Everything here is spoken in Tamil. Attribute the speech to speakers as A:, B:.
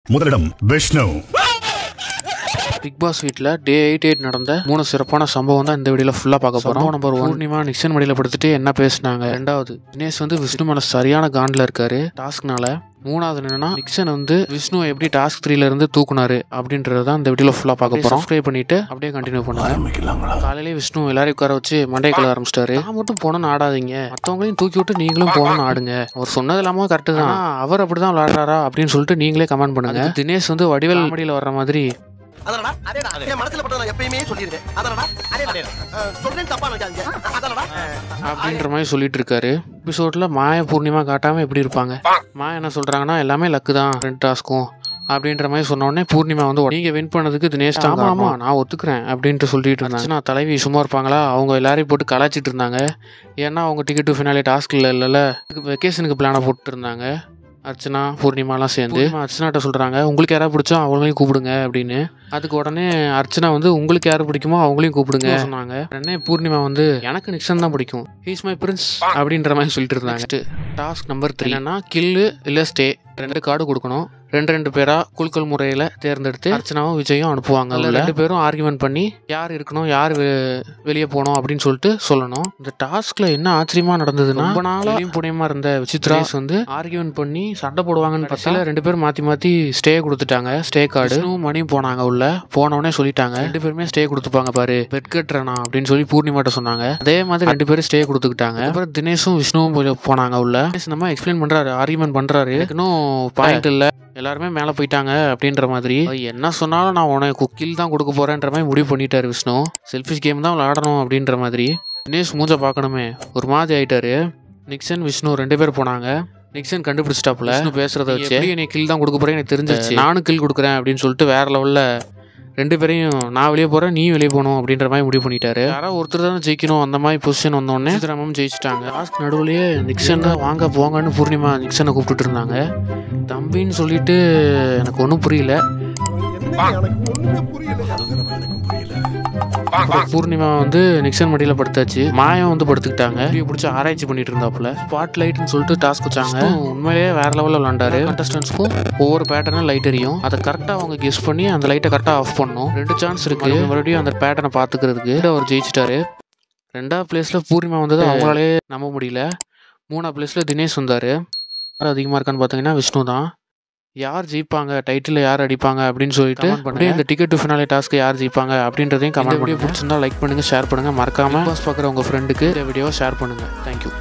A: முதலிடம் விஷ்ணு
B: பிக் பாஸ் வீட்டில் டே எயிட் எயிட் நடந்த மூணு சிறப்பான சம்பவம் தான் இந்த வீடியோவில் ஃபுல்லாக பார்க்க போகிறோம் நம்பர் ஒன் பூர்ணிமா நிக்சன் மடியில் படுத்துட்டு என்ன பேசுனாங்க ரெண்டாவது தினேஷ் வந்து விஷ்ணு மேலே சரியான காண்டில் இருக்காரு டாஸ்க்னால மூணாவது என்னன்னா நிக்சன் வந்து விஷ்ணுவை எப்படி டாஸ்க் த்ரீல இருந்து தூக்குனாரு அப்படின்றது தான் இந்த வீடியோவில் ஃபுல்லாக பார்க்க போகிறோம் சப்ஸ்கிரைப் பண்ணிட்டு அப்படியே கண்டினியூ பண்ணுங்க காலையிலே விஷ்ணு எல்லாரையும் உட்கார வச்சு மண்டை கழுவ ஆரம்பிச்சிட்டாரு நான் மட்டும் போனோன்னு ஆடாதீங்க மற்றவங்களையும் தூக்கி விட்டு நீங்களும் போனோன்னு ஆடுங்க அவர் சொன்னது இல்லாம கரெக்டு தான் ஆனா, அவர் அப்படிதான் விளையாடுறாரா அப்படின்னு சொல்லிட்டு நீங்களே கமெண்ட் பண்ணுங்க தினேஷ் வந்து வடிவேல் காமெடியில் வர்ற மாதிரி
C: அதனடா அதேடா என் மனசுல பட்டத நான் எப்பயுமே சொல்லிருக்கேன் அதனடா அதேடா அஹ், சொல்றேன் தப்பா நினைக்காதீங்க அதனடா
B: அப்படின்ற மாதிரி சொல்லிட்டு இருக்காரு எபிசோட்ல மாய பூர்ணிமா காட்டாம எப்படி இருப்பாங்க மாயா என்ன சொல்றாங்கன்னா எல்லாமே லக்கு தான் ரெண்டு டாஸ்க்கும் அப்படின்ற மாதிரி சொன்ன உடனே பூர்ணிமா வந்து நீங்க வின் பண்ணதுக்கு தினேஷ் தான் ஆமா நான் ஒத்துக்கிறேன் அப்படின்ட்டு சொல்லிட்டு இருந்தாங்க நான் தலைவி சும்மா இருப்பாங்களா அவங்க எல்லாரையும் போட்டு கலாச்சிட்டு இருந்தாங்க ஏன்னா அவங்க டிக்கெட் டு ஃபினாலே டாஸ்க் இல்லை இல்லைல்ல வெக்கேஷனுக்கு பிளானை போட்டு இருந்தாங்க அர்ச்சனா பூர்ணிமாலாம் சேர்ந்து அர்ச்சனாட்ட சொல்றாங்க உங்களுக்கு யாராவது பிடிச்சோ அவங்களையும் கூப்பிடுங்க அப்படின்னு அதுக்கு உடனே அர்ச்சனா வந்து உங்களுக்கு யாரு பிடிக்குமோ அவங்களையும் கூப்பிடுங்க சொன்னாங்க உடனே பூர்ணிமா வந்து எனக்கு நிக்சன் தான் பிடிக்கும் ஹீஸ் மை பிரின்ஸ் அப்படின்ற மாதிரி சொல்லிட்டு இருந்தாங்க டாஸ்க் நம்பர் த்ரீ என்னன்னா கில்லு இல்ல ஸ்டே ரெண்டு கார்டு கொடுக்கணும் ரெண்டு ரெண்டு பேரா குலுக்கல் முறையில தேர்ந்தெடுத்து அர்ச்சனாவும் விஜயும் அனுப்புவாங்க அதுல ரெண்டு பேரும் ஆர்கியூமெண்ட் பண்ணி யார் இருக்கணும் யார் வெளியே போகணும் அப்படின்னு சொல்லிட்டு சொல்லணும் இந்த டாஸ்க்ல என்ன ஆச்சரியமா நடந்ததுன்னா ரொம்ப நாளா புனியமா இருந்த விசித்ராஸ் வந்து ஆர்கியூமெண்ட் பண்ணி சண்டை போடுவாங்கன்னு பார்த்தா ரெண்டு பேரும் மாத்தி மாத்தி ஸ்டே கொடுத்துட்டாங்க ஸ்டே கார்டு மணியும் போனாங்க உள்ள போனவொடனே சொல்லிட்டாங்க ரெண்டு பேருமே ஸ்டே கொடுத்துப்பாங்க பாரு பெட் கட்டுறனா அப்படின்னு சொல்லி பூர்ணிமாட்ட சொன்னாங்க அதே மாதிரி ரெண்டு பேரும் ஸ்டே கொடுத்துக்கிட்டாங்க அப்புறம் தினேஷும் விஷ்ணுவும் போய் போனாங்க உள்ள தினேஷ் நம்ம எக்ஸ்பிளைன் பண்றாரு ஆர்கியூமெண்ட் பண்றாரு எனக்கு இன்னும் பாயிண்ட் இல்ல எல்லாருமே மேலே போயிட்டாங்க அப்படின்ற மாதிரி என்ன சொன்னாலும் நான் உனக்கு கில் தான் கொடுக்க போறேன்ற மாதிரி முடிவு பண்ணிட்டாரு விஷ்ணு செல்ஃபிஷ் கேம் தான் விளையாடணும் அப்படின்ற மாதிரி தினேஷ் மூஞ்ச பார்க்கணுமே ஒரு மாதிரி ஆயிட்டாரு நிக்சன் விஷ்ணு ரெண்டு பேர் போனாங்க நிக்சன் கண்டுபிடிச்சிட்டாப்புல விஷ்ணு பேசுறத வச்சு நீ கில் தான் கொடுக்க போறேன் எனக்கு தெரிஞ்சிச்சு நானும் கில் கொடுக்குறேன் அப்படின்னு சொல்லிட்டு வேற லெவல்ல ரெண்டு பேரையும் நான் வெளியே போறேன் நீ வெளியே போகணும் அப்படின்ற மாதிரி முடிவு பண்ணிட்டாரு யாராவது ஒருத்தர் தான் ஜெயிக்கணும் அந்த மாதிரி பொசிஷன் வந்தோடனே சித்தராமம் ஜெயிச்சிட்டாங்க லாஸ்ட் நடுவுலயே நிக்சன் தான் வாங்க போங்கன்னு பூர்ணிமா நிக்சனை கூப்பிட்டுட்டு இருந்தாங்க தம்பின்னு சொல்லிட்டு எனக்கு ஒன்றும் புரியல
C: எனக்கு ஒண்ணுமே புரியல
B: அப்புறம் பூர்ணிமா வந்து நிக்சன் மடியில் படுத்தாச்சு மாயம் வந்து படுத்துக்கிட்டாங்க இப்படி பிடிச்சி ஆராய்ச்சி பண்ணிட்டு இருந்தாப்புல ஸ்பாட் லைட்னு சொல்லிட்டு டாஸ்க் வச்சாங்க உண்மையிலேயே வேற லெவலில் விளாண்டாரு கண்டஸ்டன்ஸ்க்கும் ஒவ்வொரு பேட்டர்னும் லைட் எரியும் அதை கரெக்டாக அவங்க கெஸ் பண்ணி அந்த லைட்டை கரெக்டாக ஆஃப் பண்ணணும் ரெண்டு சான்ஸ் இருக்கு மறுபடியும் அந்த பேட்டர்னை பார்த்துக்கிறதுக்கு அவர் ஜெயிச்சிட்டாரு ரெண்டாவது பிளேஸ்ல பூர்ணிமா வந்தது அவங்களாலே நம்ப முடியல மூணாவது பிளேஸ்ல தினேஷ் வந்தாரு யார் அதிகமாக இருக்கான்னு பார்த்தீங்கன்னா விஷ்ணு தான் யார் ஜெயிப்பாங்க டைட்டில் யார் அடிப்பாங்க அப்படின்னு சொல்லிட்டு அப்படியே இந்த டிக்கெட் டு ஃபினாலே டாஸ்க்கு யார் ஜெயிப்பாங்க அப்படின்றதையும் கமெண்ட் வீடியோ பிடிச்சிருந்தா லைக் பண்ணுங்க ஷேர் பண்ணுங்க மறக்காம பாஸ் பார்க்குற உங்க ஃப்ரெண்டுக்கு இந்த வீடியோவை ஷேர் பண்ணுங்க தேங்க்யூ